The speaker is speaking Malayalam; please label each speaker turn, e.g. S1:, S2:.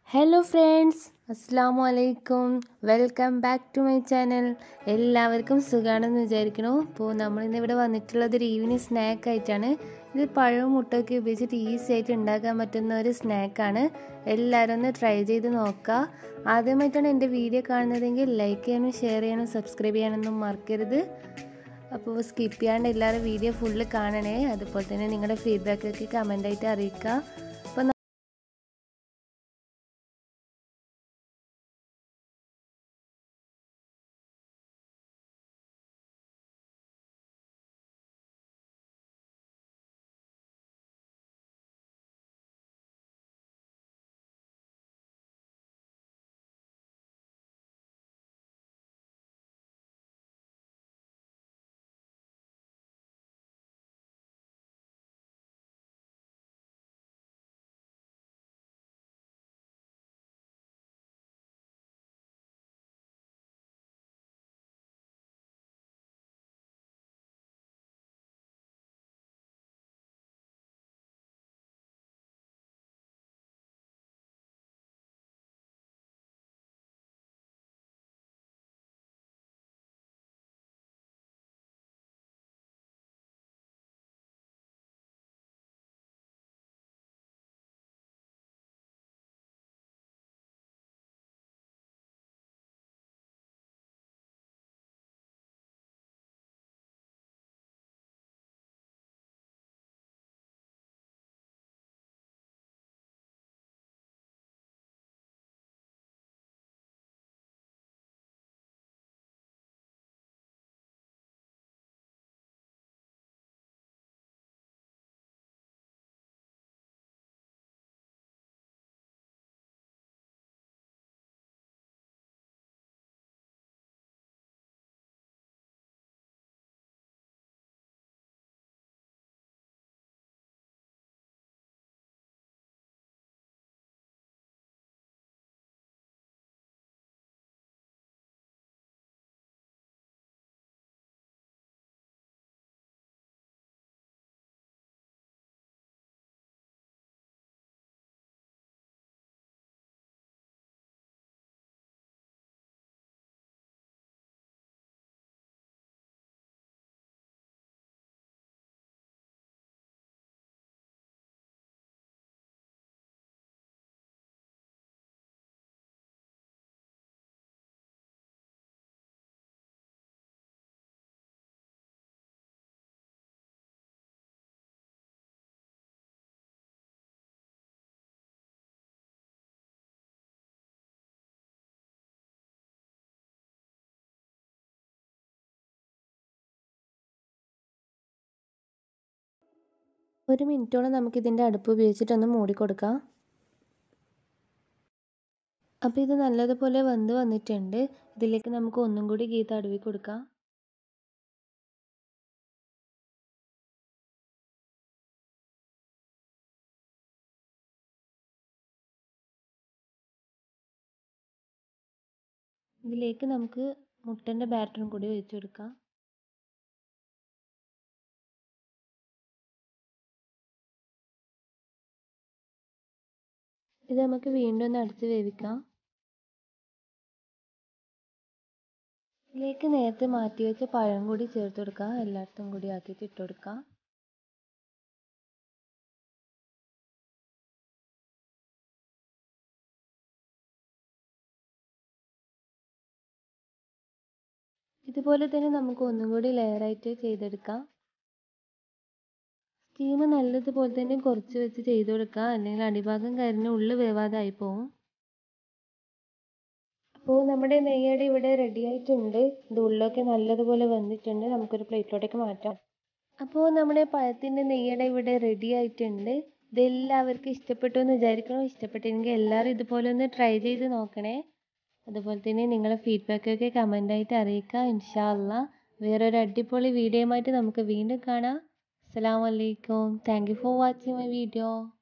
S1: ഹലോ ഫ്രണ്ട്സ് അസ്സാമു അലൈക്കും welcome back to my channel എല്ലാവർക്കും സുഖമാണെന്ന് വിചാരിക്കണു അപ്പോൾ നമ്മളിന്ന് ഇവിടെ വന്നിട്ടുള്ളത് ഒരു ഈവനിങ് സ്നാക്ക് ആയിട്ടാണ് ഇത് പഴവും മുട്ടയൊക്കെ ഉപയോഗിച്ചിട്ട് ഈസി ആയിട്ട് ഉണ്ടാക്കാൻ പറ്റുന്ന ഒരു സ്നാക്കാണ് എല്ലാവരും ഒന്ന് ട്രൈ ചെയ്ത് നോക്കുക ആദ്യമായിട്ടാണ് എൻ്റെ വീഡിയോ കാണുന്നതെങ്കിൽ ലൈക്ക് ചെയ്യാനും ഷെയർ ചെയ്യാനും സബ്സ്ക്രൈബ് ചെയ്യാനൊന്നും മറക്കരുത് അപ്പോൾ സ്കിപ്പ് ചെയ്യാണ്ട് എല്ലാവരും വീഡിയോ ഫുള്ള് കാണണേ അതുപോലെ തന്നെ നിങ്ങളുടെ ഫീഡ്ബാക്കൊക്കെ കമൻ്റായിട്ട് അറിയിക്കുക അപ്പോൾ ഒരു മിനിറ്റോളം നമുക്കിതിൻ്റെ അടുപ്പ് ഉപയോഗിച്ചിട്ടൊന്ന് മൂടിക്കൊടുക്കാം അപ്പോൾ ഇത് നല്ലതുപോലെ വെന്ത് വന്നിട്ടുണ്ട് ഇതിലേക്ക് നമുക്ക് ഒന്നും കൂടി ഗീ തടവി കൊടുക്കാം ഇതിലേക്ക് നമുക്ക് മുട്ടൻ്റെ ബാറ്ററും കൂടി ഒഴിച്ചു കൊടുക്കാം ഇത് നമുക്ക് വീണ്ടും ഒന്ന് അടച്ച് വേവിക്കാം ഇതിലേക്ക് നേരത്തെ മാറ്റി വെച്ച പഴം കൂടി ചേർത്ത് കൊടുക്കുക എല്ലായിടത്തും കൂടി ആക്കിയിട്ട് ഇട്ട് കൊടുക്കുക ഇതുപോലെ തന്നെ നമുക്ക് ഒന്നും കൂടി ലെയറായിട്ട് ചെയ്തെടുക്കാം സ്റ്റീം നല്ലതുപോലെ തന്നെ കുറച്ച് വെച്ച് ചെയ്ത് കൊടുക്കുക അല്ലെങ്കിൽ അടിഭാഗം കരിഞ്ഞ് ഉള്ളിൽ വേവാതായി പോകും അപ്പോൾ നമ്മുടെ നെയ്യടി ഇവിടെ റെഡി ആയിട്ടുണ്ട് ഇത് ഉള്ളൊക്കെ നല്ലതുപോലെ വെന്തിട്ടുണ്ട് നമുക്കൊരു പ്ലേറ്റിലോട്ടേക്ക് മാറ്റാം അപ്പോൾ നമ്മുടെ പഴത്തിൻ്റെ നെയ്യട ഇവിടെ റെഡി ആയിട്ടുണ്ട് ഇതെല്ലാവർക്കും ഇഷ്ടപ്പെട്ടു എന്ന് വിചാരിക്കണം ഇഷ്ടപ്പെട്ടെങ്കിൽ എല്ലാവരും ഇതുപോലെ ഒന്ന് ട്രൈ ചെയ്ത് നോക്കണേ അതുപോലെ തന്നെ നിങ്ങളുടെ ഫീഡ്ബാക്കൊക്കെ കമൻ്റായിട്ട് അറിയിക്കുക ഇൻഷാ അല്ലാ വേറൊരു അടിപൊളി വീഡിയോയുമായിട്ട് നമുക്ക് വീണ്ടും കാണാം അസ്സലാമു അലൈക്കും thank you for watching my video